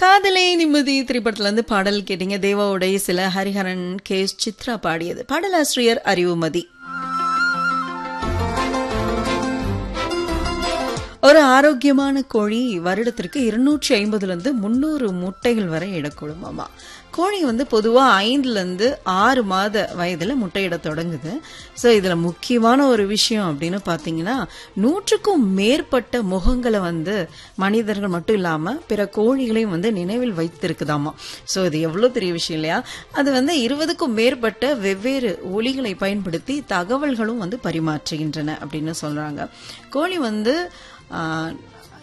காதலே நிம்மதி திரைப்படத்துல இருந்து பாடல் கேட்டீங்க தேவாவுடைய சில ஹரிஹரன் கே சித்ரா பாடியது பாடலாசிரியர் அறிவுமதி ஒரு ஆரோக்கியமான கோழி வருடத்திற்கு இருநூற்றி ஐம்பதுல இருந்து முன்னூறு முட்டைகள் வரை இடக்கூடுமாமா கோழி வந்து பொதுவா ஐந்துல இருந்து ஆறு மாத வயதுல முட்டையிட தொடங்குது ஸோ இதுல முக்கியமான ஒரு விஷயம் அப்படின்னு பாத்தீங்கன்னா நூற்றுக்கும் மேற்பட்ட முகங்களை வந்து மனிதர்கள் மட்டும் இல்லாம பிற கோழிகளையும் வந்து நினைவில் வைத்திருக்குதாமா ஸோ இது எவ்வளவு பெரிய விஷயம் இல்லையா அது வந்து இருபதுக்கும் மேற்பட்ட வெவ்வேறு ஒலிகளை பயன்படுத்தி தகவல்களும் வந்து பரிமாற்றுகின்றன அப்படின்னு சொல்றாங்க கோழி வந்து ஆஹ்,